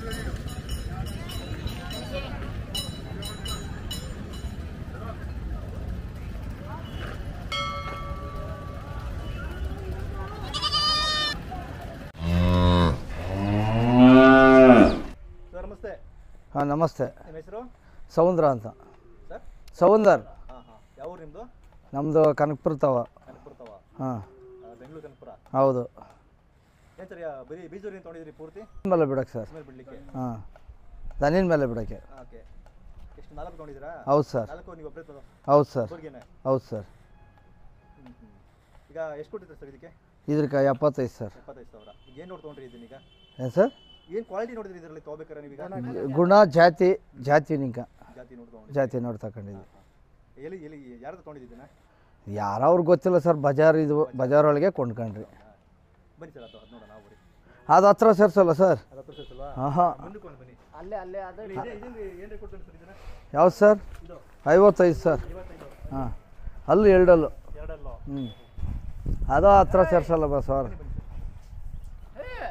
Sir ನಮಸ್ತೆ ಹಾಂ ನಮಸ್ತೆ ನಿಮ್ಮ ಹೆಸರು ಸೌಂದ್ರ ಅಂತ ಸರ್ ಸೌಂದರ್ ಹಾಂ ಹಾಂ ಯಾವ ಊರು ನಿಮ್ಮದು ನಮ್ಮದು ಕನಕಪುರ ತವ ಕನಕಪುರ ತವ ಹಾಂ ಆ, ಬೆಂಗಳೂರು ಕನಕಪುರ ಹೌದು ಏನು ಸರ್ ಯಾ- ಬರೀ ಬೀಜೂರಿನ ತೊಗೊಂಡಿದ್ರಿ ಪೂರ್ತಿ ಮೇಲೆ ಬಿಡಕ್ಕೆ ಸರ್ ಮೇಲೆ ಬಿಡಲಿಕ್ಕೆ ಹಾಂ ದನಿನ ಮೇಲೆ ಬಿಡೋಕ್ಕೆ ಓಕೆ ಎಷ್ಟು ನಾಲ್ಕು ತೊಗೊಂಡಿದ್ದೀರಾ ಹೌದು ಸರ್ ನಾಲ್ಕು ನೀವು ಒಬ್ಬರೇ ತಗೋ ಹೌದು ಸರ್ ಊರಿಗೇನೆ ಹೌದು ಸರ್ ಹ್ಞೂ ಹ್ಞೂ ಈಗ ಎಷ್ಟು ಕೊಟ್ಟಿದ್ದಾರೆ ಸರ್ ಇದಕ್ಕೆ ಇದಕ್ಕೆ ಎಪ್ಪತ್ತೈದು ಸರ್ ಎಪ್ಪತ್ತೈದು ಸಾವಿರ ಈಗ ಏನು ನೋಡಿ ತೊಗೊಂಡ್ರಿ ಇದೀನಿ ಈಗ ಏನು ಸರ್ ಏನು ಕ್ವಾಲಿಟಿ ನೋಡಿದ್ರಿ ಇದರಲ್ಲಿ ತೊಗೋಬೇಕಾರೆ ನೀವೀಗ ಗುಣ ಜಾತಿ ಜಾತಿ ನಿಂಕ ಜಾತಿ ನೋಡಿ ತೊಗೊಂಡ್ರಿ ಜಾತಿ ನೋಡಿ ತಗೊಂಡಿದ್ವಿ ಎಲ್ಲಿ ಎಲ್ಲಿ ಯಾರ್ದು ತೊಗೊಂಡಿದ್ದೀನ ಯಾರವ್ರಿಗೆ ಗೊತ್ತಿಲ್ಲ ಸರ್ ಬಜಾರ್ ಇದು ಬಜಾರ್ ಒಳಗೆ ಕೊಂಡ್ಕೊಂಡ್ರಿ ಬನ್ನಿ ಸರ್ ಅದು ಅದು ನೋಡೋಣ ನಾವು ಬರೀ ಅದು ಹತ್ರ ಸೇರ್ಸಲ್ಲ ಸರ್ ಅದು ಹತ್ರ ಸೇರ್ಸಲ್ವಾ ಹಾಂ ಹಾಂ ಮುಂದಕ್ಕೆ ಬನ್ನಿ ಅಲ್ಲೇ ಅಲ್ಲೇ ಅದೇ ಇದೆ ಇದೇನು ಏನು ರೇಟ್ ಕೊಡ್ತೀನಿ ಸರ್ ಇದನ್ನ ಯಾವ್ದು ಸರ್ ಇದು ಐವತ್ತೈದು ಸರ್ ಐವತ್ತೈದು ಹಾಂ ಅಲ್ಲೂ ಎರಡಲ್ಲು ಎರಡಲ್ಲೋ ಹ್ಞೂ ಅದು ಹತ್ರ ಸೇರ್ಸಲ್ಲ ಬಸ್ ಸರ್ ಬನ್ನಿ ಸರ್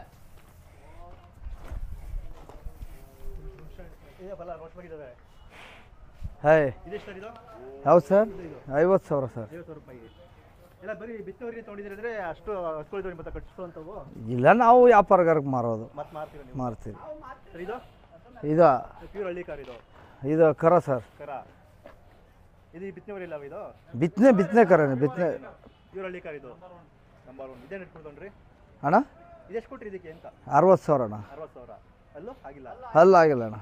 ಇದೆ ಬಲ್ಲ ರೋಟ್ವಾಗಿದ್ದಾವೆ ಹಾಯ್ ಇದೆಷ್ಟು ಸರ್ ಇದು ಯಾವ್ದು ಸರ್ ಐವತ್ತು ಸಾವಿರ ಸರ್ ಐವತ್ತು ಸಾವಿರ ರೂಪಾಯಿ ಎಲ್ಲ ಬರೀ ಬಿತ್ತವರಿಗೆ ತೊಗೊಂಡಿದ್ರೆ ಅಂದ್ರೆ ಅಷ್ಟು ಹಸ್ಕೊಳಿದವ್ರಿಗೆ ಮತ್ತೆ ಕಟ್ಟಿಸೋ ಅಂತವು ಇಲ್ಲ ನಾವು ವ್ಯಾಪಾರಗಾರಕ್ಕೆ ಮಾರೋದು ಮತ್ತೆ ಮಾರ್ತೀರ ನೀವು ಮಾರ್ತೀವಿ ಸರ್ ಇದು ಇದು ಪ್ಯೂರ್ ಹಳ್ಳಿ ಕಾರ್ ಇದು ಇದು ಕರ ಸರ್ ಕರ ಇದು ಬಿತ್ತನೆವರಿ ಇಲ್ಲ ಇದು ಬಿತ್ತನೆ ಬಿತ್ತನೆ ಕರನೇ ಬಿತ್ತನೆ ಪ್ಯೂರ್ ಹಳ್ಳಿ ಕಾರ್ ಇದು ನಂಬರ್ ಒನ್ ಇದೇನು ಇಟ್ಕೊಳ್ತೊಂಡ್ರಿ ಅಣ್ಣ ಇದೆಷ್ಟು ಕೊಟ್ರಿ ಇದಕ್ಕೆ ಅಂತ ಅರವತ್ತು ಸಾವಿರ ಅಣ್ಣ ಅರವತ್ತು ಸಾವಿರ ಅಲ್ಲೂ ಆಗಿಲ್ಲ ಅಲ್ಲ ಆಗಿಲ್ಲ ಅಣ್ಣ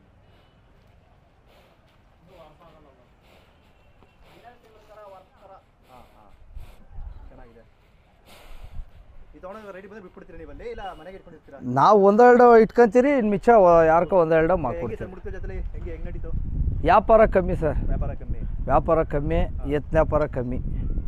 ಹಾಂ ಹಾಂ ಚೆನ್ನಾಗಿದೆ ಈ ತೊಗೊಂಡು ರೆಡಿ ಬಂದ್ರೆ ಬಿಟ್ಬಿಡ್ತೀರಾ ನೀವಲ್ಲಿ ಇಲ್ಲ ಮನೆಗೆ ಇಟ್ಕೊಂಡಿರ್ತೀರಾ ನಾವು ಒಂದೆರಡು ಇಟ್ಕೊಂತೀರಿ ಇನ್ನು ಮಿಚ್ಚ ಯಾರ್ಕೋ ಒಂದೆರಡು ಹೆಂಗೆ ಮಾಡ್ಕೊಡ್ತೀವಿ ಸರ್ ಮುಡ್ಕೋ ಜೊತೆಲಿ ಹೆಂಗೆ ಹೆಂಗೆ ನಡೀತು ವ್ಯಾಪಾರ ಕಮ್ಮಿ ಸರ್ ವ್ಯಾಪಾರ ಕಮ್ಮಿ ವ್ಯಾಪಾರ ಕಮ್ಮಿ ಎತ್ ವ್ಯಾಪಾರ ಕಮ್ಮಿ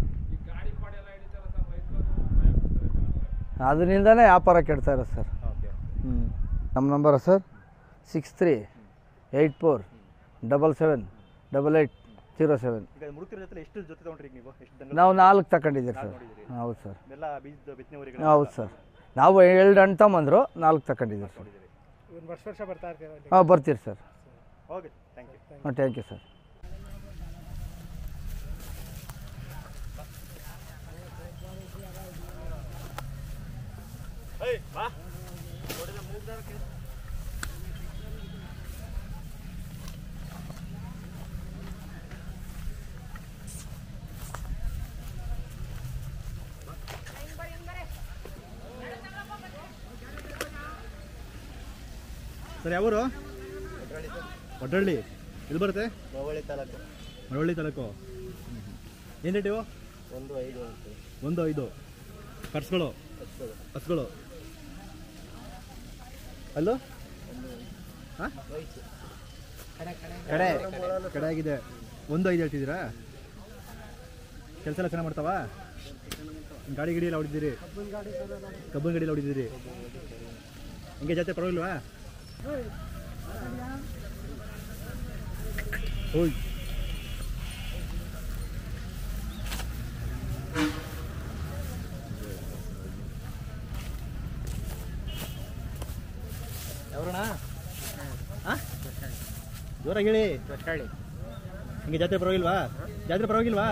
ಅದರಿಂದನೇ ವ್ಯಾಪಾರ ಕೆಡ್ತಾ ಇರೋದು ಸರ್ ಓಕೆ ಹ್ಞೂ ನಮ್ಮ number sir six three eight four double seven double eight zero seven ಈಗ ಮುಡುಕಿರ ಜೊತೆ ಎಷ್ಟು ಜೊತೆ ತೊಗೊಂಡ್ರಿ ಈಗ ನೀವು ಎಷ್ಟು ದನ ನಾವು ನಾಲ್ಕು ತಗೊಂಡಿದ್ದೀರಿ ಸರ್ ನೋಡಿದ್ದೀರಿ ಹೌದು ಸರ್ ಎಲ್ಲ ಬೀಜದ ಬಿತ್ತನೆವರಿಗೆ ಹೌದು ಸರ್ ನಾವು ಎರಡು ಹಣ್ಣು ತಗೊಂಬಂದ್ರು ನಾಲ್ಕು ತಗೊಂಡಿದ್ದೀರಿ ಸರ್ ನೋಡಿದ್ದೀರಿ ವರ್ಷ ವರ್ಷ ಬರ್ತಾ ಇರ್ತೀವಿ ಅಲ್ಲಿ ಹಾಂ ಬರ್ತೀರಿ ಸರ್ ಓಕೆ ಥ್ಯಾಂಕ್ ಯು ಹಾಂ ಥ್ಯಾಂಕ್ ಯು ಸರ್ ಸರ್ ಯಾವೂರು ಒಡ್ಡಳ್ಳಿ ಎಲ್ಲಿ ಬರುತ್ತೆ ಮವಳಿ ತಾಲೂಕು ಮಳವಳ್ಳಿ ತಾಲೂಕು ಏನು ರೇಟ್ ಇವು ಒಂದು ಐದು ಅಂತ ಒಂದು ಐದು ಕಟ್ಸ್ಗಳು ಹಸ್ಗಳು ಅಲ್ಲೋ ಹಾಂ ಕಡೆ ಕಡೆ ಆಗಿದೆ ಒಂದು ಐದು ಹೇಳ್ತಿದ್ದೀರಾ ಕೆಲಸ ಎಲ್ಲ ಚೆನ್ನಾಗಿ ಮಾಡ್ತಾವಾ ಗಾಡಿ ಗಿಡಿ ಎಲ್ಲ ಹೊಡಿದ್ದೀರಿ ಕಬ್ಬನ್ ಗಾಡಿ ಎಲ್ಲ ಹೊಡಿದ್ದೀರಿ ಹಿಂಗೆ ಜಾತ್ರೆ ಪರವಾಗಿಲ್ವಾ ಹೋಯ್ ಯಾವ್ರಣ ಹಾಂ ಜೋರಾಗಿ ಹೇಳಿ ಹೇಳಿ ಹಿಂಗೆ ಜಾತ್ರೆ ಪರವಾಗಿಲ್ವಾ ಜಾತ್ರೆ ಪರವಾಗಿಲ್ವಾ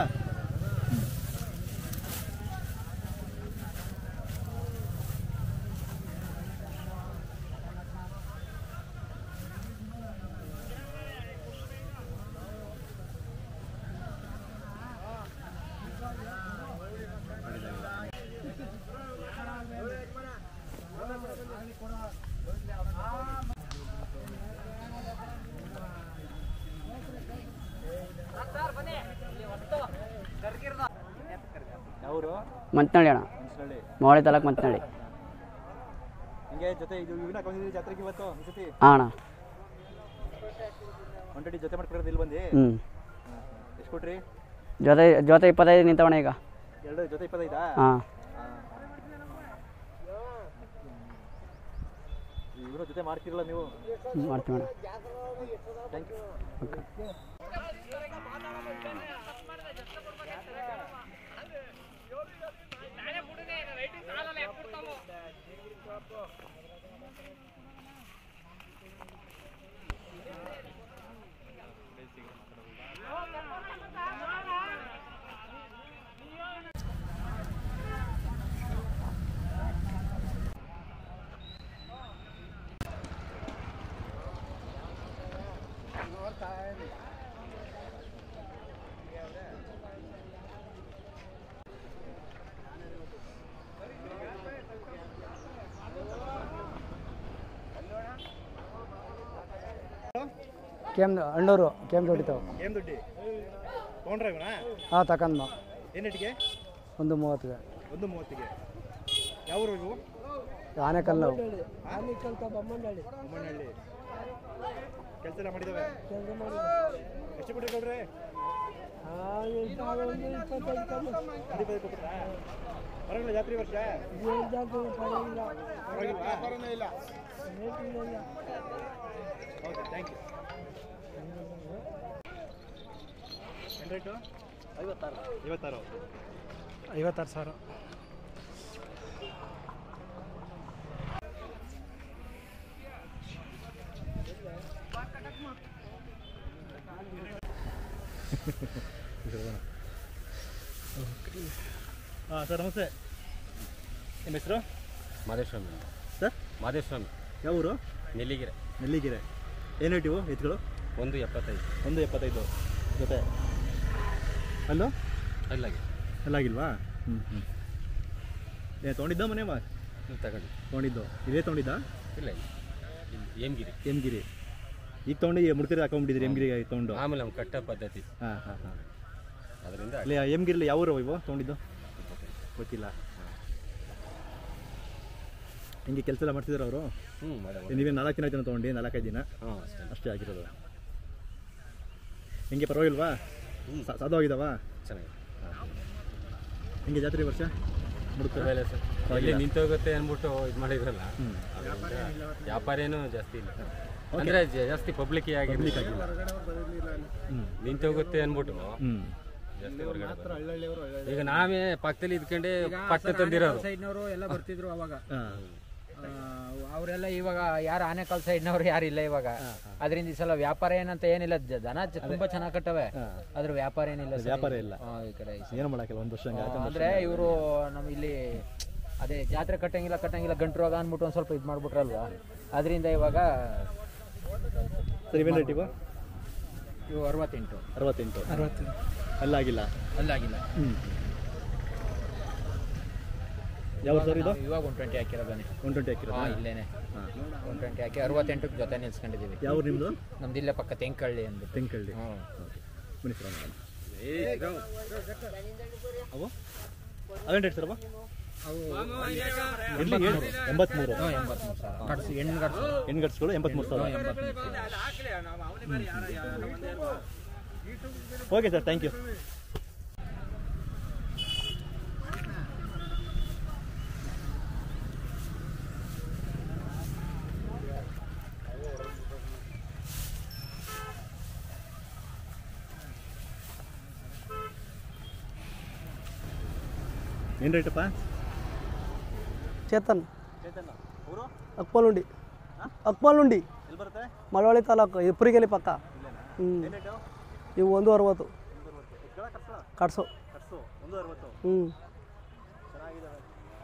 ಯಾವರು ಮಂತ್ನಳ್ಳಿ ಅಣ್ಣ ಮನ್ಸಳ್ಳಿ ಮವಳಿ ತಾಲೂಕು ಮಂತ್ನಳ್ಳಿ ಹಿಂಗೆ ಜೊತೆ ಇದು ಇವನ್ನ ಕೊಂದಿದ್ದೀರಿ ಜಾತ್ರೆಗೆ ಇವತ್ತು ಈ ಸತಿ ಹಾಂ ಅಣ್ಣ ಒಂಟಡಿ ಜೊತೆ ಮಾಡ್ಕೊಡೋದು ಇಲ್ಲಿ ಬಂದು ಹ್ಞೂ ಎಷ್ಟು ಕೊಟ್ರಿ ಜೊತೆ ಜೊತೆ ಇಪ್ಪತ್ತೈದು ನಿಂತವಣ ಈಗ ಎರಡು ಜೊತೆ ಇಪ್ಪತ್ತೈದಾ ಹಾಂ ಇವ್ರ ಜೊತೆ ಮಾಡ್ತಿರಲ್ಲ ನೀವು ಮಾಡ್ತೀವಿ ಅಣ್ಣ ಥ್ಯಾಂಕ್ ಯು ಓಕೆ ಕೆಮ್ ಅಣ್ಣೂರು ಕೆಮ್ ಹೊಡಿತಾವೆ ಏನು ದುಡ್ಡಿ ತೊಗೊಂಡ್ರೆ ಇವನ ಹಾಂ ತಕಂದ ಏನು ರೇಟಿಗೆ ಒಂದು ಮೂವತ್ತಿಗೆ ಒಂದು ಮೂವತ್ತಿಗೆ ಯಾವ ಊರು ಇವು ಆನೆಕಲ್ಲು ನಾವು ಬೊಮ್ಮನಹಳ್ಳಿ ಕೆಲಸ ಎಲ್ಲ ಮಾಡಿದಾವೆ ಎಷ್ಟು ಕೊಟ್ರಿ ಕೊಡ್ರಿ ಹೊರಗಡೆ ಜಾತ್ರೆ ಈ ವರ್ಷ ಪರವಾಗಿಲ್ವಾ? ಓಕೆ ಥ್ಯಾಂಕ್ ಯು ಏನು ರೇಟು ಐವತ್ತಾರು ಐವತ್ತಾರು ಐವತ್ತಾರು ಸಾವಿರ ಹಾಂ ಸರ್ ನಮಸ್ತೆ ನಿಮ್ಮ ಹೆಸರು ಮಾದೇಶ್ವಾಮಿ ಸರ್ ಮಾದೇಶ್ವಾಮಿ ಯಾವ ಊರು ನೆಲ್ಲಿಗೆರೆ ನೆಲ್ಲಿಗೆರೆ ಏನು ರೇಟಿವು ಎತ್ತುಗಳು ಒಂದು ಎಪ್ಪತ್ತೈದು ಒಂದು ಎಪ್ಪತ್ತೈದು ಜೊತೆ ಅಲ್ಲೋ ಅಲ್ಲಾಗೆ ಅಲ್ಲಾಗಿಲ್ವಾ ಹ್ಞೂ ಹ್ಞೂ ಏ ತೊಗೊಂಡಿದ್ದ ಮನೆ ಮಾ ನೀವು ತಗೊಂಡು ತೊಗೊಂಡಿದ್ದು ಇದೇ ತೊಗೊಂಡಿದ್ದ ಇಲ್ಲ ಇಲ್ಲ ಇಲ್ಲಿ ಏಮ್ಗಿರಿ ಎಮ್ಗಿರಿ ಈಗ ತೊಗೊಂಡು ಮುಡ್ತಿರಿ ಹಾಕೊಂಡ್ಬಿಟ್ಟಿದ್ರಿ ಎಮ್ಗಿರಿಗೆ ತೊಗೊಂಡು ಆಮೇಲೆ ನಮ್ಮ ಕಟ್ಟ ಪದ್ಧತಿ ಹಾಂ ಹಾಂ ಹಾಂ ಅದರಿಂದ ಅಲ್ಲಿ ಎಮ್ಗಿರಿಲಿ ಯಾವ ಊರು ಇವು ತೊಗೊಂಡಿದ್ದು ಗೊತ್ತಿಲ್ಲ ಹಿಂಗೆ ಕೆಲಸ ಎಲ್ಲ ಮಾಡ್ತಿದ್ರು ಅವರು ಹ್ಞೂ ಮಾಡ ನೀವೇ ನಾಲ್ಕು ದಿನ ಆಯ್ತು ತೊಗೊಂಡು ನಾಲ್ಕೈದು ದಿನ ಹಾಂ ಅಷ್ಟೇ ಅಷ್ಟೇ ಆಗಿರೋದು ಹಿಂಗೆ ಪರವಾಗಿಲ್ವಾ ಸಾ- ಸಾಧುವಾಗಿದ್ದಾವ ಚೆನ್ನಾಗಿದೆ ಹಿಂಗೆ ಜಾತ್ರೆ ಈ ವರ್ಷ ಮುಡುಕ್ತಾರೆ ಪರವಾಗಿಲ್ಲ ಸರ್ ಇಲ್ಲಿ ನಿಂತೋಗುತ್ತೆ ಅಂದ್ಬಿಟ್ಟು ಇದು ಮಾಡಿದ್ರಲ್ಲ ಅದರಿಂದ ವ್ಯಾಪಾರ ಏನು ಜಾಸ್ತಿ ಇಲ್ಲ ಅಂದರೆ ಜಾಸ್ತಿ ಪಬ್ಲಿಕ್ ಆಗಿ ಹ್ಞೂ ನಿಂತೋಗುತ್ತೆ ಅಂದ್ಬಿಟ್ಟು ಹ್ಞೂ ಜಾಸ್ತಿ ಹೊರಗಡೆ ಬರಲ್ಲ. ಈಗ ನಾವೇ ಪಕ್ಕದಲ್ಲಿ ಇದ್ಕೊಂಡೆ ಪಟ್ಟ ತಂದಿರೋದು ಸೈಡ್ನವರು ಎಲ್ಲ ಬರ್ತಿದ್ರು ಅವಾಗ ಹಾಂ ಅವರೆಲ್ಲ ಇವಾಗ ಯಾರು ಆನೆಕಲ್ ಸೈಡ್ನವ್ರು ಯಾರು ಇಲ್ಲ ಇವಾಗ ಅದರಿಂದ ಈ ಸಲ ವ್ಯಾಪಾರ ಏನಂತ ಏನಿಲ್ಲ ಜ- ದನ ಚ- ತುಂಬಾ ಚೆನ್ನಾಗಿ ಕಟ್ಟವೆ ಅದ್ರ ವ್ಯಾಪಾರ ಏನಿಲ್ಲ ಸರ್. ವ್ಯಾಪಾರ ಇಲ್ಲ ಹಾ, ಈ ಕಡೆ ಈ ಸಲ. ಏನು ಮಾಡೋಕ್ಕಿಲ್ಲ ಒಂದು ವರ್ಷ ಹಂಗೆ ಆಯ್ತು ಅಂದ್ರೆ ಇವರು ನಮ್ಮ ಇಲ್ಲಿ ಅದೇ ಜಾತ್ರೆ ಕಟ್ಟಂಗಿಲ್ಲ ಕಟ್ಟಂಗಿಲ್ಲ ಗಂಟು ರೋಗ ಅಂದ್ಬಿಟ್ಟು ಒಂದು ಸ್ವಲ್ಪ ಇದು ಮಾಡ್ಬಿಟ್ರಲ್ವಾ ಅದರಿಂದ ಇವಾಗ ಸರ್ ಇವೇನು ರೇಟ್ ಇವು ಇವು ಅರವತ್ತೆಂಟು ಅರವತ್ತೆಂಟು ಅರವತ್ತೆಂಟು ಅಲ್ಲಾಗಿಲ್ಲ ಅಲ್ಲಾಗಿಲ್ಲ ಹ್ಞೂ ಯಾವ ಸರ್ ಇದು ಇವಾಗ ಒನ್ ಟ್ವೆಂಟಿ ಹಾಕಿರೋದಾನೆ ಒನ್ ಟ್ವೆಂಟಿ ಹಾಕಿರೋದು ಹಾಂ ಇಲ್ಲೇನೆ ಹಾಂ ಒನ್ ಟ್ವೆಂಟಿ ಹಾಕಿ ಅರವತ್ತೆಂಟಕ್ಕೆ ಜೊತೆ ನಿಲ್ಸ್ಕೊಂಡಿದ್ದೀವಿ ಯಾವ ಊರು ನಿಮ್ಮದು ನಮ್ದು ಇಲ್ಲೇ ಪಕ್ಕ ತೆಂಕಳ್ಳಿ ಅಂದ್ಬಿಟ್ಟು ತೆಂಕಳ್ಳಿ ಹ್ಞೂ ಬನ್ನಿ ಸರ್ ನೋಡೋಣ. ಅವು ಅವೇನು ರೇಟ್ ಸರ್ ಅವ ಎಲ್ಲಿ ಹೇಳು ಎಂಬತ್ಮೂರು ಎಂಬತ್ಮೂರು ಸಾವಿರ ಕಟ್ಸು ಹೆಣ್ಣು ಕಟ್ಸು ಹೆಣ್ಗಟ್ಸ್ಗಳು ಎಂಬತ್ಮೂರು ಸಾವಿರ ಓಕೆ ಸರ್ ಥ್ಯಾಂಕ್ ಯು ಏನು ರೇಟಪ್ಪ ಚೇತನ್ ಚೇತನ್ ಊರು ಅಕ್ಪಾಲುಂಡಿ ಅಕ್ಪಾಲುಂಡಿ ಎಲ್ಲಿ ಬರುತ್ತೆ ಮಳವಳ್ಳಿ ತಾಲೂಕು ಇಪ್ಪರಿಗೆಲಿ ಪಕ್ಕ ಹ್ಞೂ ಏನು ರೇಟು ಇವು ಒಂದು ಅರವತ್ತು ಕಟ್ಸು ಕಟ್ಸು ಕಟ್ಸು ಒಂದು ಅರವತ್ತು ಹ್ಞೂ ಚೆನ್ನಾಗಿದ್ದಾವೆ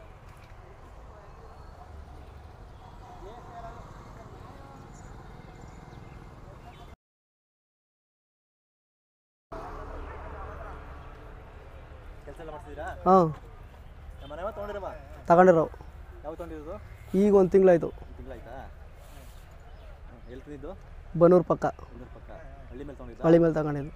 ಕೆಲಸ ಎಲ್ಲ ಮಾಡ್ತಿದ್ದೀರಾ ಹಾಂ ನಮ್ಮ ಮನೆ ತೊಗೊಂಡಿರಮ್ಮ ತಗೊಂಡಿರೋ ಯಾವ ತೊಗೊಂಡಿರೋದು ಈಗ ಒಂದು ತಿಂಗಳಾಯ್ತು ತಿಂಗಳಾಯ್ತಾ ಎಲ್ಲಿ ತಿಂದಿದ್ದು ಬನ್ನೂರು ಪಕ್ಕ ಒಂದೂರು ಪಕ್ಕ ಹಳ್ಳಿ ಮೇಲೆ ತೊಗೊಂಡಿದ್ದ ಹಳ್ಳಿ ಮೇಲೆ ತಗೊಂಡಿದ್ದು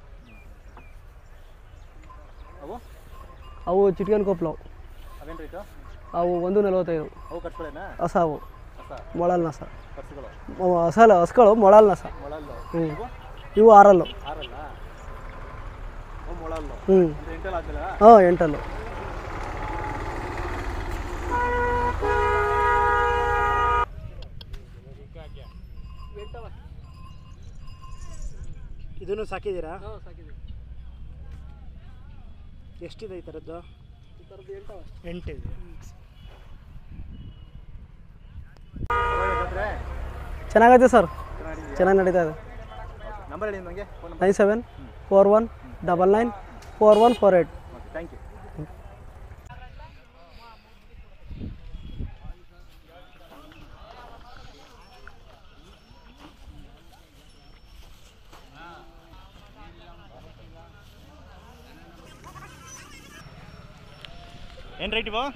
ಅವು ಅವು ಚಿಟ್ಕನ್ ಕೊಪ್ಲವು ಅವೇನು ರೇಟು ಅವು ಒಂದು ನಲವತ್ತೈದು ಅವು ಕಟ್ಸ್ಕೊಳ್ಳೇನಾ ಹಸ ಅವು ಹೊಸ ಮೊಳಲ್ ನಸ ಕಟ್ಸುಗಳು ಅವು ಹಸಲ ಹಸ್ಗಳು ಮೊಳಲ್ ನಸ ಮೊಳಲ್ಲು ಹ್ಞೂ ಇವು ಆರಲ್ಲು ಆರಲ್ಲ ಅವು ಮೊಳಲ್ಲು ಹ್ಞೂ ಅಂದರೆ ಎಂಟಲ್ ಆದ್ಮೇಲೆ ಹಾಂ ಎಂಟಲ್ಲು ಇದನ್ನು ಸಾಕಿದ್ದೀರಾ ಎಷ್ಟಿದೆ ಈ ಥರದ್ದು ಎಂಟಿದೆ ಚೆನ್ನಾಗೈತೆ ಸರ್ ಚೆನ್ನಾಗಿ ನಡೀತಾ ಇದೆ ನಂಬರ್ ಹೇಳಿ ನನಗೆ phone number nine seven four one double nine four one four eight okay thank you ಏನು ರೇಟ್ ಇವು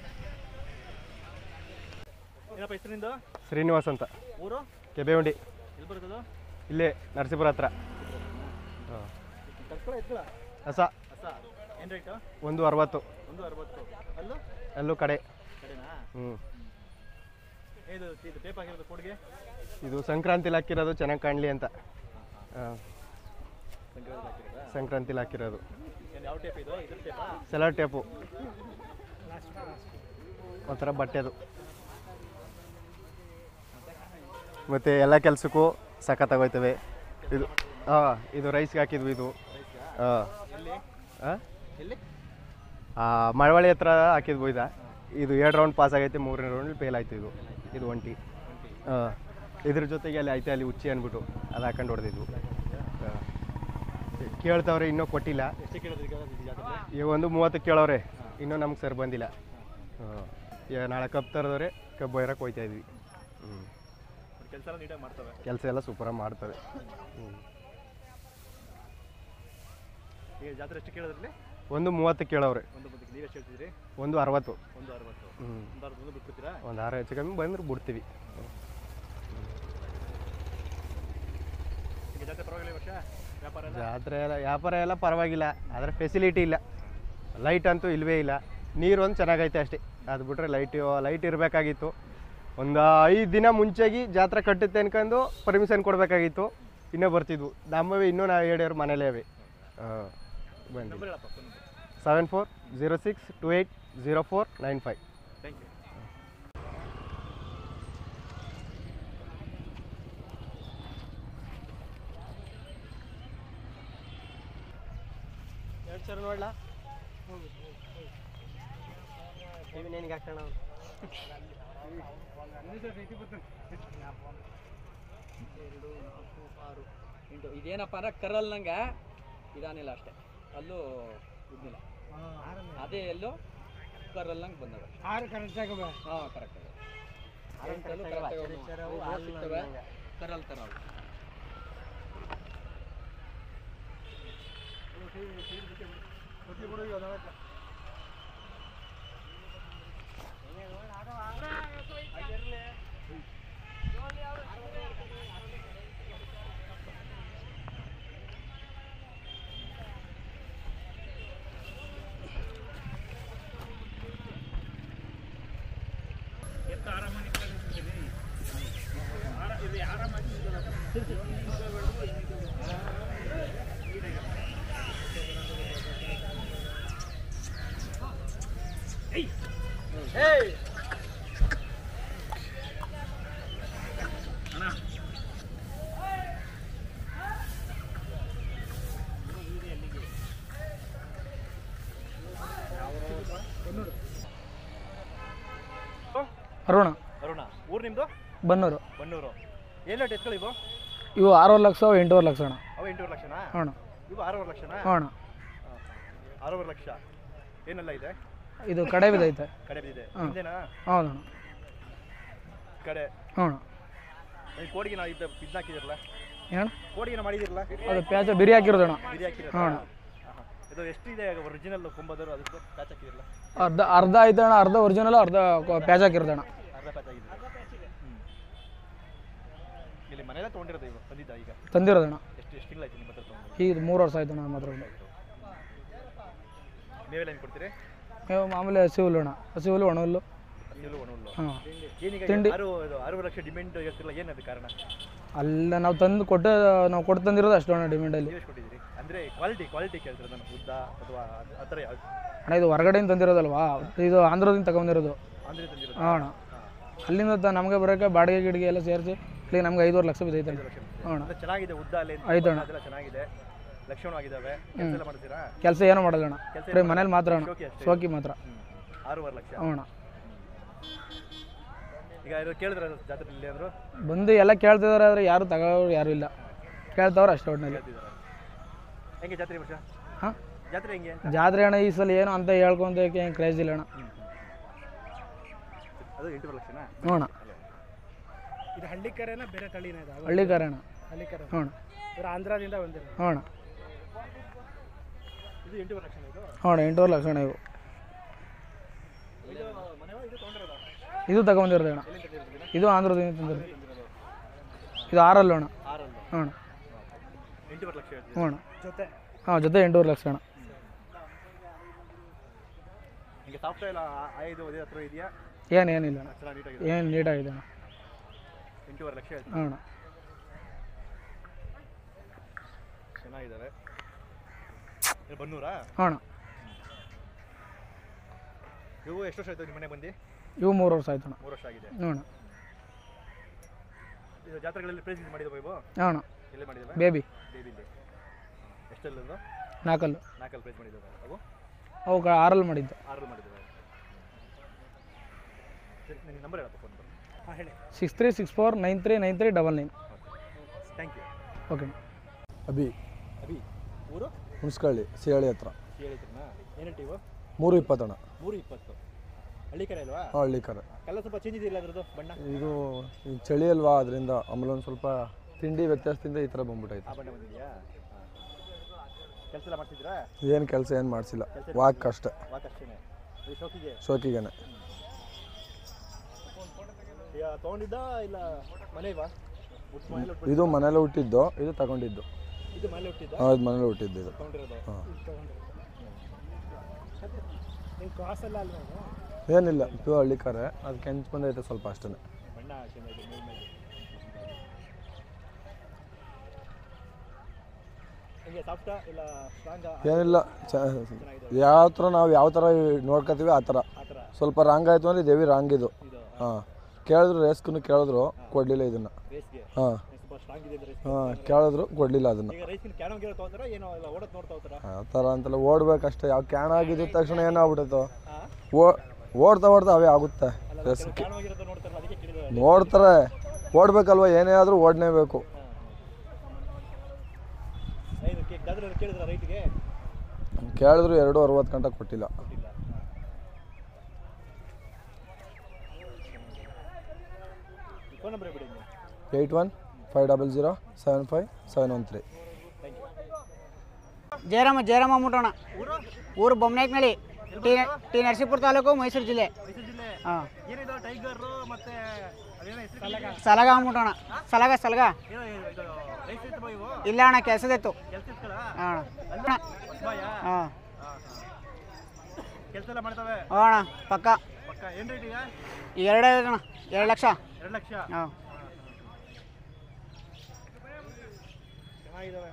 ಏನಪ್ಪ ಹೆಸರು ನಿಂದು ಶ್ರೀನಿವಾಸ್ ಅಂತ ಊರು ಕೆಬೆಹುಂಡಿ ಎಲ್ಲಿ ಬರ್ತದೋ ಇಲ್ಲೇ ನರಸೀಪುರ ಹತ್ರ ಹಾಂ ಕಟ್ಕೊಳ ಎತ್ಕೊಳ ಹೊಸ ಹೊಸ ಏನು ರೇಟು ಒಂದು ಅರವತ್ತು ಒಂದು ಅರವತ್ತು ಅಲ್ಲೂ ಅಲ್ಲೂ ಕಡೆ ಕಡೆನಾ ಹ್ಞೂ ಇದು ಇದು ಟೇಪ್ ಹಾಕಿರೋದು ಕೊಡ್ಗೆ ಇದು ಸಂಕ್ರಾಂತಿಲಿ ಹಾಕಿರೋದು ಚೆನ್ನಾಗಿ ಕಾಣಲಿ ಅಂತ ಹಾಂ ಸಂಕ್ರಾಂತಿ ಹಾಕಿರೋದಾ ಸಂಕ್ರಾಂತಿಲಿ ಹಾಕಿರೋದು ಏನು ಯಾವ ಟೇಪ್ ಇದು ಇದ್ರ ಟೇಪಾ ಸೆಲರ್ ಟೇಪು ಒಂಥರ ಬಟ್ಟೆದು ಮತ್ತು ಎಲ್ಲ ಕೆಲಸಕ್ಕೂ ಸಖತ್ತಾಗೋಯ್ತವೆ ಇದು ಹಾಂ ಇದು ರೈಸ್ಗೆ ಹಾಕಿದ್ವಿ ಇದು ಹಾಂ ಹಾಂ ಎಲ್ಲಿ ಮಳವಳ್ಳಿ ಹತ್ರ ಹಾಕಿದ್ವು ಇದ ಇದು ಎರಡು ರೌಂಡ್ ಪಾಸ್ ಆಗೈತೆ ಮೂರನೇ ರೌಂಡ್ ಫೇಲ್ ಆಯ್ತು ಇದು ಇದು ಒಂಟಿ ಹಾಂ ಇದ್ರ ಜೊತೆಗೆ ಅಲ್ಲಿ ಐತೆ ಅಲ್ಲಿ ಉಚ್ಚಿ ಅಂದ್ಬಿಟ್ಟು ಅದು ಹಾಕೊಂಡು ಹೊಡೆದಿದ್ವು ಹಾಂ ಕೇಳ್ತವ್ರೆ ಇನ್ನೂ ಕೊಟ್ಟಿಲ್ಲ ಎಷ್ಟು ಕೇಳೋದು ಈಗ ಇದು ಜಾತ್ರೆ ಈಗ ಒಂದು ಮೂವತ್ತು ಕೇಳೋರೆ ಇನ್ನೂ ನಮ್ಗೆ ಸರ್ ಬಂದಿಲ್ಲ ಹಾಂ ಈಗ ನಾಳೆ ಕಬ್ಬು ತರದವ್ರೆ ಕಬ್ಬು ಒಯ್ರಕ್ಕೆ ಹೋಯ್ತಾ ಇದ್ವಿ ಹ್ಞೂ ಕೆಲಸ ಎಲ್ಲ ನೀಟಾಗಿ ಮಾಡ್ತವೆ ಕೆಲಸ ಎಲ್ಲ ಸೂಪರಾಗಿ ಮಾಡ್ತವೆ ಹ್ಞೂ ಈಗ ಜಾತ್ರೆ ಎಷ್ಟು ಕೇಳೋದ್ರಲ್ಲಿ ಒಂದು ಮೂವತ್ತು ಕೇಳೋರೆ ಒಂದು ಬದುಕು ನೀವು ಎಷ್ಟು ಹೇಳ್ತಿದ್ರಿ ಒಂದು ಅರವತ್ತು ಒಂದು ಅರವತ್ತು ಹ್ಞೂ ಒಂದು ಅರವತ್ತು ಒಂದು ಬಿಟ್ಬಿಡ್ತೀರಾ ಒಂದು ಆರು ಹೆಚ್ಚು ಕಮ್ಮಿ ಬಂದ್ರೆ ಬಿಡ್ತೀವಿ ಈಗ ಜಾತ್ರೆ ಪರವಾಗಿಲ್ಲ ಈ ವರ್ಷ ವ್ಯಾಪಾರ ಎಲ್ಲ ಜಾತ್ರೆ ಎಲ್ಲ ವ್ಯಾಪಾರ ಎಲ್ಲ ಪರವಾಗಿಲ್ಲ ಆದರೆ ಫೆಸಿಲಿಟಿ ಇಲ್ಲ ಲೈಟ್ ಅಂತೂ ಇಲ್ಲವೇ ಇಲ್ಲ ನೀರು ಒಂದು ಚೆನ್ನಾಗೈತೆ ಅಷ್ಟೇ ಅದು ಬಿಟ್ರೆ ಲೈಟ್ ಲೈಟ್ ಇರಬೇಕಾಗಿತ್ತು ಒಂದು ಐದು ದಿನ ಮುಂಚೆಗೆ ಜಾತ್ರೆ ಕಟ್ಟುತ್ತೆ ಅನ್ಕೊಂಡು ಪರ್ಮಿಷನ್ ಕೊಡಬೇಕಾಗಿತ್ತು ಇನ್ನೂ ಬರ್ತಿದ್ವು ನಮ್ಮವೇ ಇನ್ನೂ ನಾವು ಹೇಳಿವ್ರು ಮನೇಲೇ ಅವೆ ಹಾಂ ಬಂದು ನಂಬರ್ ಹೇಳಪ್ಪ phone number seven four zero six two eight zero four nine five thank you ಎರಡು ಸಾವಿರ ನೋಡ್ಲಾ ನಿನಗೆ ಹಾಕೋಣ ಎಂಟು ಇದೇನಪ್ಪ ಅಂದ್ರೆ ಕರಲ್ನಂಗೆ ಇದಾನಿಲ್ಲ ಅಷ್ಟೇ ಅಲ್ಲೂ ಇದ್ನಿಲ್ಲ ಅದೇ ಎಲ್ಲೋ ಕರಲ್ನಂಗೆ ಬಂದವೆ ಆರು ಕರೆಕ್ಟ್ ಆಗವೆ ಹಾಂ ಕರೆಕ್ಟ್ ಸಿಗ್ತವೆ ಕರಲ್ ಥರ ಅವು. ಅರುಣ ಅರುಣ ಊರು ನಿಮ್ಮದು ಬನ್ನೂರು ಬನ್ನೂರು ಏನು ರೇಟ್ ಎತ್ಕೊಳ್ಳಿ ಇವು ಇವು ಆರೂವರೆ ಲಕ್ಷ ಅವು ಎಂಟೂವರೆ ಲಕ್ಷ ಅಣ್ಣ ಅವು ಎಂಟೂವರೆ ಲಕ್ಷನಾ ಅಣ್ಣ ಇವು ಆರೂವರೆ ಲಕ್ಷನಾ ಅಣ್ಣ ಆರೂವರೆ ಲಕ್ಷ ಏನೆಲ್ಲ ಇದೆ ಇದು ಕಡೆ ಬಿದ್ದೈತೆ ಕಡೆ ಬಿದ್ದಿದೆ ಹಾಂ. ಹಿಂದೆನಾ ಹೌದಣ್ಣ ಕಡೆ ಹ್ಞೂ ಈ ಕೋಡಿಗೆ ನಾವು ಇದು ಇದನ್ನ ಹಾಕಿದಿರಲ್ಲ ಏನು ಕೋಡಿಗೆ ಮಾಡಿದಿರಲ್ಲ ಅದು ಪ್ಯಾಚ ಬಿರಿ ಹಾಕಿರೋದಣ್ಣ ಬಿರಿ ಹಾಕಿರಲ್ಲ ಹಾಂ. ಇದು ಎಷ್ಟಿದೆ ಒರಿಜಿನಲ್ ಕೊಂಬದರು ಅದಕ್ಕೆ ಪ್ಯಾಚ್ ಹಾಕಿದಿರಲ್ಲ ಅರ್ಧ ಅರ್ಧ ಐತಣ್ಣ ಅರ್ಧ ಒರಿಜಿನಲ್ ಅರ್ಧ ಪ್ಯಾಚ್ ಹಾಕಿರೋದಣ್ಣ ಅರ್ಧ ಪ್ಯಾಚ್ ಆಗಿದೆ ಹ್ಞೂ ಇಲ್ಲಿ ಮನೆಯಲ್ಲ ತೊಗೊಂಡಿರೋದು ಇವು ಬಂದಿದ್ದ ಈಗ ತಂದಿರೋದಣ್ಣ ಎಷ್ಟು ಎಷ್ಟು ತಿಂಗಳಾಯ್ತು ನಿಮ್ಮ ಹತ್ರ ತೊಗೊಂಡು ಈಗ ಮೂರು ವರ್ಷ ಆಯ್ತು ನಮ್ಮ ಹತ್ರ ನೀವೆಲ್ಲ ಏನು ಕೊಡ್ತೀರಿ ಮೇವು ಮಾಮೂಲಿ ಹಸಿ ಹುಲ್ಲು ಅಣ್ಣ ಹಸಿ ಹುಲ್ಲು ಒಣ ಹುಲ್ಲು ನೀರು ಒಣ ಹುಲ್ಲು ಹಾಂ ಏನೀಗ ತಿಂಡಿ. ಆರು ಇದು ಆರೂವರೆ ಲಕ್ಷ ಡಿಮ್ಯಾಂಡ್ ಹೇಳ್ತಿರಲ್ಲ ಏನದು ಕಾರಣ ಅಲ್ಲ ನಾವು ತಂದು ಕೊಟ್ಟು ನಾವು ಕೊಟ್ಟು ತಂದಿರೋದು ಅಷ್ಟು ಅಣ್ಣ ಡಿಮ್ಯಾಂಡಲ್ಲಿ ನೀವು ಎಷ್ಟು ಕೊಟ್ಟಿದ್ದೀರಿ ಅಂದರೆ ಕ್ವಾಲಿಟಿ ಕ್ವಾಲಿಟಿ ಕೇಳ್ತಾರೆ ನಾನು ಉದ್ದ ಅಥವಾ ಅದ್- ಆ ಥರ ಯಾವ್ದು ಅಣ್ಣ ಇದು ಹೊರಗಡೆಯಿಂದ ತಂದಿರೋದಲ್ವಾ ಇದು ಆಂಧ್ರದಿಂದ ತಗೊಂಡಿರೋದು ಅಂದರೆ ತಂದಿರೋದು ಹಾಂ ಅಣ್ಣ ಅಲ್ಲಿಂದ ತ ನಮಗೆ ಬರೋಕ್ಕೆ ಬಾಡಿಗೆ ಗಿಡಿಗೆ ಎಲ್ಲ ಸೇರಿಸಿ ಇಲ್ಲಿ ನಮ್ಗೆ ಐದುವರೆ ಲಕ್ಷ ಬಿದ್ದೈತೆ ಅಣ್ಣ ಹ್ಞೂ ಅಣ್ಣ ಅಂದ್ರೆ ಚೆನ್ನಾಗಿದೆ ಉದ್ದ ಅಲ್ಲಿ ಆಯ್ತು ಅಣ್ಣ. ಅದೆಲ್ಲ ಚೆನ್ನಾಗಿದೆ ಲಕ್ಷಣವಾಗಿದ್ದಾವೆ ಕೆಲಸ ಎಲ್ಲ ಮಾಡ್ತೀರಾ ಕೆಲಸ ಏನೂ ಮಾಡಲ್ಲ ಅಣ್ಣ ಕೆಲ್ಸ ಬರೀ ಮನೇಲಿ ಮಾತ್ರ ಅಣ್ಣ ಶೋಕಿ ಅಷ್ಟೇ ಶೋಕಿ ಮಾತ್ರ ಹ್ಮ್. ಆರೂವರೆ ಲಕ್ಷ ಹ್ಞೂ ಅಣ್ಣ ಈಗ ಯಾರು ಕೇಳಿದ್ರೆ ಜಾತ್ರೆ ಇಲ್ಲಿ ಅಂದ್ರು ಬಂದು ಎಲ್ಲ ಕೇಳ್ತಿದಾರೆ ಆದರೆ ಯಾರು ತಗೋರು ಯಾರು ಇಲ್ಲ ಕೇಳ್ತವ್ರೆ ಅಷ್ಟೇ ಒಟ್ಟಿನಲ್ಲಿ ಹೇಳ್ತಿದ್ದಾರೆ ಹೆಂಗೆ ಜಾತ್ರೆ ಈ ವರ್ಷ ಹಾಂ ಜಾತ್ರೆ ಹೆಂಗೆ ಅಂತ ಜಾತ್ರೆ ಅಣ್ಣ ಈ ಸಲ ಏನು ಅಂತ ಹೇಳ್ಕೊಂತಕ್ಕೆ ಏನು ಕ್ರೇಜ್ ಇಲ್ಲ ಅಣ್ಣ ಅದು ಎಂಟೂವರೆ ಲಕ್ಷನಾ ಹ್ಞೂ ಅಣ್ಣ ಇದು ಹಳ್ಳಿ ಕರೆನ ಬೇರೆ ತಳಿನ ಇದು ಹಳ್ಳಿ ಕಾರ ಅಣ್ಣ ಹಳ್ಳಿ ಕರೆ ಹ್ಞೂ ಅಣ್ಣ ಇವರು ಆಂಧ್ರದಿಂದ ಬಂದಿರೋದು ಹ್ಞೂ ಅಣ್ಣ ಇದು ಎಂಟೂವರೆ ಲಕ್ಷ ಇದು ಹ್ಞೂ ಅಣ್ಣ ಎಂಟೂವರೆ ಲಕ್ಷ ಅಣ್ಣ ಇವು ಇದು ಮನೆ ಇದು ತೊಗೊಂಡಿರೋದು ಇದು ತಗೊಂಡಿರೋದು ಅಣ್ಣ ಇದು ಆಂಧ್ರದಿಂದ ತಂದಿರೋದು ಇದು ಆರಲ್ಲು ಅಣ್ಣ ಆರಲ್ಲು ಹ್ಞೂ ಅಣ್ಣ ಎಂಟೂವರೆ ಲಕ್ಷ ಹೇಳ್ತೀವಿ ಹ್ಞೂ ಅಣ್ಣ ಜೊತೆ ಹಾಂ ಜೊತೆ ಎಂಟೂವರೆ ಲಕ್ಷ ಅಣ್ಣ ಹಿಂಗೆ ಸಾಫ್ಟ್ವೇರ್ ಎಲ್ಲ ಐದು ಅದೇ ಹತ್ರ ಇದೆಯಾ ಏನು ಏನಿಲ್ಲ ಅಣ್ಣ ಚೆನ್ನಾಗಿ ನೀಟಾಗಿದೆ ಏನು ನೀಟಾಗಿದೆ ಅಣ್ಣ ಎಂಟೂವರೆ ಲಕ್ಷ ಹೇಳ್ತೀವಿ ಹ್ಞೂ ಅಣ್ಣ ಚೆನ್ನಾಗಿದ್ದಾವೆ ಇದು ಬನ್ನೂರಾ ಹ್ಞೂ ಅಣ್ಣ ಇವು ಎಷ್ಟು ವರ್ಷ ಆಯ್ತು ನಿಮ್ಮ ಮನೆ ಬಂದು ಇವು ಮೂರು ವರ್ಷ ಆಯ್ತು ಅಣ್ಣ ಮೂರು ವರ್ಷ ಆಗಿದೆ ಹ್ಞೂ ಅಣ್ಣ ಇದು ಜಾತ್ರೆಗಳಲ್ಲಿ ಪ್ರೈಸ್ ಮಾಡಿದ ಇವು ಹಾಂ ಅಣ್ಣ ಎಲ್ಲೇ ಮಾಡಿದಾವೆ ಬೇಬಿ ಬೇಬಿಲಿ ಎಷ್ಟೆಲ್ಲ ನಾಲ್ಕಲ್ಲು ನಾಲ್ಕಲ್ಲಿ ಪ್ರೈಸ್ ಮಾಡಿದ್ದಾವೆ ಅವು ಅವು ಗ- ಆರಲ್ಲಿ ಮಾಡಿದ್ದು ಆರಲ್ಲಿ ಮಾಡಿದ್ದಾವೆ ಸರಿ ನಿನ್ನ ನಂಬರ್ ಹೇಳಪ್ಪ ಫೋನ್ ನಂಬರ್ ಹಾಂ ಹೇಳಿ six three six four nine three nine three double nine thank you okay Abhi Abhi ಊರು ಹುಣಸ್ಕಳ್ಳಿ ಸಿಹಳಿ ಹತ್ರ ಹೇಳಿದ್ರನಾ ಏನು ಹೇಳ್ತೀವಿ ಮೂರು ಇಪ್ಪತ್ತಣ್ಣ ಮೂರು ಇಪ್ಪತ್ತು ಹಳ್ಳಿ ಕಡೆ ಅಲ್ವಾ ಹಳ್ಳಿ ಕರೆ ಕಲ್ಲ ಸ್ವಲ್ಪ ಚೇಂಜ್ ಇದೆಯಲ್ಲ ಅದ್ರದ್ದು ಬಣ್ಣ ಇದು ಈಗ ಚಳಿ ಅಲ್ವಾ ಅದರಿಂದ ಆಮೇಲೆ ಒಂದು ಸ್ವಲ್ಪ ತಿಂಡಿ ವ್ಯತ್ಯಾಸದಿಂದ ಈ ಥರ ಬಂದ್ಬಿಟ್ಟೈತೆ ಆ ಬಣ್ಣ ಬಂದಿದೆಯಾ ಕೆಲಸ ಎಲ್ಲ ಮಾಡ್ತಿದ್ದೀರಾ ಏನು ಕೆಲಸ ಏನು ಮಾಡಿಸಿಲ್ಲ ವಾಕ್ ಅಷ್ಟೆ ವಾಕ್ ಅಷ್ಟೇನೆ ಈ ಶೋಕಿಗೆ ಶೋಕಿಗೆನೆ ಈಗ ತೊಗೊಂಡಿದ್ದ ಇಲ್ಲ ಮನೆವಾ ಹುಟ್ಟು ಮನೇಲಿ ಹುಟ್ಟು ಇದು ಮನೇಲೆ ಹುಟ್ಟಿದ್ದು ಇದು ತಗೊಂಡಿದ್ದು ಇದು ಮನೇಲಿ ಹುಟ್ಟಿದ್ದ ಹಾಂ ಇದು ಮನೇಲೆ ಹುಟ್ಟಿದ್ದು ಇದು ತೊಗೊಂಡಿರೋದು ಹಾಂ ನಿಮ್ಮ ಕ್ರಾಸ್ ಎಲ್ಲ ಅಲ್ವಾ ಅದು? ಏನಿಲ್ಲ ಪ್ಯೂರ್ ಹಳ್ಳಿ ಕರೆ ಅದು ಕೆಂಚು ಬಂದೈತೆ ಸ್ವಲ್ಪ ಅಷ್ಟೇ ಬಣ್ಣ ಚೆನ್ನಾಗಿದೆ ಮೇಲ್ಮೇಲೆ ಹಿಂಗೆ ಸಾಫ್ಟಾ ಇಲ್ಲ ಸ್ಟ್ರಾಂಗ ಏನಿಲ್ಲ ಚ ಯಾವ ಥರ ನಾವು ಯಾವ ಥರ ನೋಡ್ಕೊತೀವಿ ಆ ಥರ ಆ ಥರ ಸ್ವಲ್ಪ ರಾಂಗ್ ಆಯಿತು ಅಂದರೆ ದೇವಿ ರಾಂಗ್ ಇದು ಇದು ಹಾಂ ಕೇಳಿದ್ರು ರೇಸ್ಗೂ ಕೇಳಿದ್ರು ಕೊಡಲಿಲ್ಲ ಇದನ್ನು ರೇಸ್ಗೆ ಹಾಂ ಸ್ವಲ್ಪ ಸ್ಟ್ರಾಂಗ್ ಇದೆ ರೇಸ್ ಹಾಂ ಕೇಳಿದ್ರು ಕೊಡಲಿಲ್ಲ ಅದನ್ನು ಈಗ ರೈಸ್ಗಿನ ಕ್ಯಾನೋ ಗೀರೋ ತೊಗೋತಾರ ಏನೋ ಇಲ್ಲ ಓಡೋದು ನೋಡ್ತಾ ಹೋಗ್ತಾರ ಆ ಥರ ಅಂತೆಲ್ಲ ಓಡ್ಬೇಕಷ್ಟೇ ಯಾವ ಕ್ಯಾನ್ ಆಗಿದ್ದ ತಕ್ಷಣ ಏನಾಗ್ಬಿಟ್ಟೈತೋ ಓ ಓಡ್ತಾ ಓಡ್ತಾ ಅವೇ ಆಗುತ್ತೆ ರೇಸ್ ಕ್ಯಾನೋ ಆಗಿರೋದು ನೋಡ್ತಾರಲ್ಲ ಅದಕ್ಕೆ ಕೇಳಿದ್ರೆ ನೋಡ್ತಾರೆ ಓಡ್ಬೇಕಲ್ವ ಏನೇ ಆದರೂ ಓಡಲೇಬೇಕು ಇದು ಗದ್ರ ಕೇಳಿದ್ರ ರೈಟ್ಗೆ ಕೇಳಿದ್ರು ಎರಡು ಅರವತ್ತು ಗಂಟೆ ಕೊಟ್ಟಿಲ್ಲ ಕೊಟ್ಟಿಲ್ಲ ಫೋನ್ ನಂಬರ್ ಬಿಡಿ eight one five double zero seven five seven one three Jayarama Jayarama ಮುಟ್ಟೋಣ ಊರು ಬೊಮ್ಮನಾಯ್ಕನಹಳ್ಳಿ ಟಿ ಟಿ ನರಸೀಪುರ ತಾಲೂಕು ಮೈಸೂರು ಜಿಲ್ಲೆ ಮೈಸೂರು ಜಿಲ್ಲೆ ಹಾಂ ಏನಿದು ಟೈಗರು ಮತ್ತೆ ಅದೇನೋ ಹೆಸರು ಸಲಗ ಮುಟ್ಟೋಣ ಸಲಗ ಸಲಗ ಏನೋ ಇದು ರೈಸ್ ಇತ್ತು ಇವು ಇಲ್ಲ ಅಣ್ಣ ಕೆಲಸದಿತ್ತು ಕೆಲಸ ಇತ್ತಲ್ಲ ಹಾಂ ಅಣ್ಣ ಬಾಯಾ ಹಾಂ ಕೆಲಸ ಎಲ್ಲ ಮಾಡ್ತವೆ ಹ್ಞೂ ಅಣ್ಣ ಪಕ್ಕ ಪಕ್ಕ ಏನು ರೇಟ್ ಈಗ ಈಗ ಎರಡೇ ಅಣ್ಣ ಎರಡು ಲಕ್ಷ ಎರಡು ಲಕ್ಷ ಹಾಂ ಚೆನ್ನಾಗಿದ್ದಾವೆ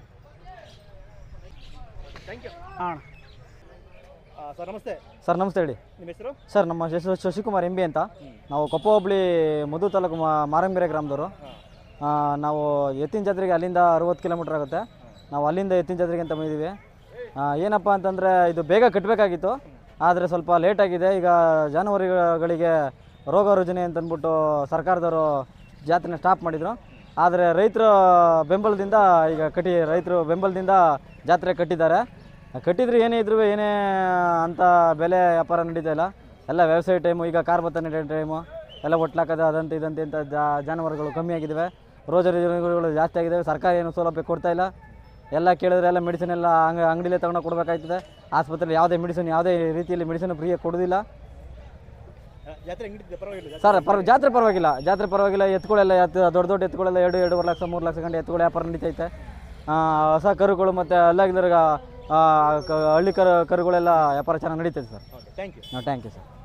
ಥ್ಯಾಂಕ್ ಯು ಹಾಂ ಅಣ್ಣ ಸರ್ ನಮಸ್ತೆ ಸರ್ ನಮಸ್ತೆ ಹೇಳಿ ನಿಮ್ಮ ಹೆಸರು ಸರ್ ನಮ್ಮ ಹೆಸರು ಶಶಿಕುಮಾರ್ ಎಂ ಬಿ ಅಂತ ನಾವು ಕೊಪ್ಪ ಹೋಬಳಿ ಮಧು ತಾಲೂಕು ಮಾ- ಮಾರಂಬೆರೆ ಗ್ರಾಮದವರು ಆ, ನಾವು ಎತ್ತಿನ ಜಾತ್ರೆಗೆ ಅಲ್ಲಿಂದ ಅರುವತ್ತು ಕಿಲೋಮೀಟ್ರ್ ಆಗುತ್ತೆ ನಾವು ಅಲ್ಲಿಂದ ಎತ್ತಿನ ಜಾತ್ರೆಗೆ ಅಂತ ಬಂದಿದ್ದೀವಿ ಆ, ಏನಪ್ಪ ಅಂತಂದರೆ ಇದು ಬೇಗ ಕಟ್ಟಬೇಕಾಗಿತ್ತು ಆದರೆ ಸ್ವಲ್ಪ ಲೇಟ್ ಆಗಿದೆ ಈಗ ಜಾನುವಾರುಗಳಿಗೆ ರೋಗ ರುಜಿನ ಅಂತ ಅಂದ್ಬಿಟ್ಟು ಸರ್ಕಾರದವರು ಜಾತ್ರೆನ ಸ್ಟಾಪ್ ಮಾಡಿದರು ಆದರೆ ರೈತರ ಬೆಂಬಲದಿಂದ ಈಗ ಕಟ್ಟಿ ರೈತರು ಬೆಂಬಲದಿಂದ ಜಾತ್ರೆ ಕಟ್ಟಿದ್ದಾರೆ ಕಟ್ಟಿದ್ರೆ ಏನೇ ಇದ್ರೂ ಏನೇ ಅಂತ ಬೆಲೆ ವ್ಯಾಪಾರ ನಡೀತಾ ಇಲ್ಲ ಎಲ್ಲ ವ್ಯವಸಾಯ ಟೈಮು ಈಗ ಕಾರ್ ಭತ್ತ ನಡೆಯೋ ಟೈಮು ಎಲ್ಲ ಒಟ್ಲಾಕದ ಅದಂತೆ ಇದಂತೆ ಇಂಥ ಜಾ- ಜಾನುವಾರುಗಳು ಕಮ್ಮಿ ಆಗಿದ್ದಾವೆ ರೋಜ ರುಜಿನಗಳು ಜಾಸ್ತಿ ಆಗಿದ್ದಾವೆ ಸರ್ಕಾರ ಏನು ಸೌಲಭ್ಯ ಕೊಡ್ತಾ ಇಲ್ಲ ಎಲ್ಲ ಕೇಳಿದ್ರೆ ಎಲ್ಲ ಮೆಡಿಸಿನ್ ಎಲ್ಲ ಅಂಗ ಅಂಗಡಿಲೇ ತಗೊಂಡು ಕೊಡಬೇಕಾಗ್ತದೆ ಆಸ್ಪತ್ರೆಯಲ್ಲಿ ಯಾವುದೇ ಮೆಡಿಸಿನ್ ಯಾವುದೇ ರೀತಿಯಲ್ಲಿ ಮೆಡಿಸಿನ್ ಫ್ರೀಯಾಗಿ ಕೊಡೋದಿಲ್ಲ ಜಾತ್ರೆ ಹೆಂಗಿಟ್ಟಿದೆ ಪರವಾಗಿಲ್ಲ ಸರ್ ಪರ ಜಾತ್ರೆ ಪರವಾಗಿಲ್ಲ ಜಾತ್ರೆ ಪರವಾಗಿಲ್ಲ ಎತ್ತುಗಳೆಲ್ಲ ಎತ್ತು ದೊಡ್ಡ ದೊಡ್ಡ ಎತ್ತುಗಳೆಲ್ಲ ಎರಡು ಎರಡೂವರೆ ಲಕ್ಷ ಮೂರು ಲಕ್ಷ ಗಂಟೆ ಎತ್ತುಗಳು ವ್ಯಾಪಾರ ನಡೀತೈತೆ ಆ, ಹೊಸ ಕರುಗಳು ಮತ್ತು ಅಲ್ಲಾಗಿದ್ದಾಗ ಹಳ್ಳಿ ಕರು ಕರುಗಳೆಲ್ಲ ವ್ಯಾಪಾರ ಚೆನ್ನಾಗಿ ನಡೀತೈತೆ ಸರ್ ಥ್ಯಾಂಕ್ ಯು ಹಾಂ ಥ್ಯಾಂಕ್ ಯು ಸರ್